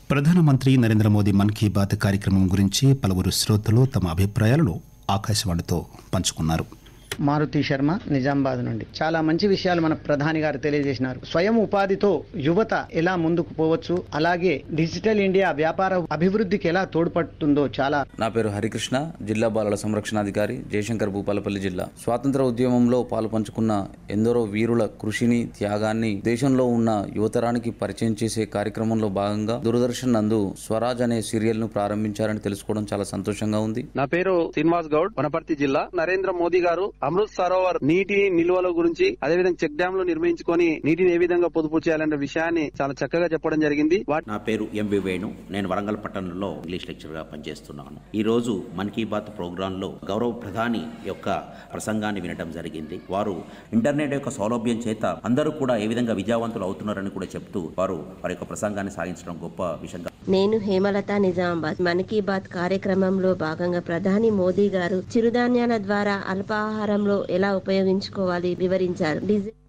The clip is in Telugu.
ప్రధానమంత్రి నరేంద్ర మోదీ మన్ కీ బాత్ కార్యక్రమం గురించి పలువురు శ్రోతలు తమ అభిప్రాయాలను ఆకాశవాణితో పంచుకున్నారు మారుతి శర్మ నిజామాబాద్ నుండి చాలా మంచి విషయాలు మన ప్రధాని గారు తెలియజేసినారు స్వయం ఉపాధితో యువత ఎలా ముందుకు పోవచ్చు అలాగే డిజిటల్ ఇండియా వ్యాపార అభివృద్ధికి ఎలా తోడ్పడుతుందో చాలా నా పేరు హరికృష్ణ జిల్లా బాలల సంరక్షణాధికారి జయశంకర్ భూపాలపల్లి జిల్లా స్వాతంత్ర ఉద్యమంలో పాలు పంచుకున్న ఎందరో వీరుల కృషిని త్యాగాన్ని దేశంలో ఉన్న యువతరానికి పరిచయం చేసే కార్యక్రమంలో భాగంగా దూరదర్శన్ నందు స్వరాజ్ అనే సీరియల్ ను ప్రారంభించారని తెలుసుకోవడం చాలా సంతోషంగా ఉంది నా పేరు శ్రీనివాస్ గౌడ్ వనపర్తి జిల్లా నరేంద్ర మోదీ గారు అమృత్ సరోవర్ నీటి నిల్వల గురించి అదేవిధంగా చెక్ డ్యాంలు నిర్మించుకొని నీటిని ఏ విధంగా పొదుపు చేయాలనే విషయాన్ని చాలా చక్కగా చెప్పడం జరిగింది వాటి నా పేరు ఎంవి వేణు నేను వరంగల్ పట్టణంలో ఇంగ్లీష్ లెక్చర్గా పనిచేస్తున్నాను ఈ రోజు మన్ కీ బాత్ ప్రోగ్రాంలో గౌరవ ప్రధాని యొక్క ప్రసంగాన్ని వినడం జరిగింది వారు ఇంటర్నెట్ యొక్క సౌలభ్యం చేత అందరూ కూడా ఏ విధంగా విజయవంతులు అవుతున్నారని కూడా చెప్తూ వారు వారి యొక్క ప్రసంగాన్ని సాగించడం గొప్ప విషయంగా నేను హేమలత నిజామాబాద్ మన్ కీ బాత్ కార్యక్రమంలో భాగంగా ప్రధాని మోదీ గారు చిరుధాన్యాల ద్వారా అల్పాహారంలో ఎలా ఉపయోగించుకోవాలి వివరించారు డిజి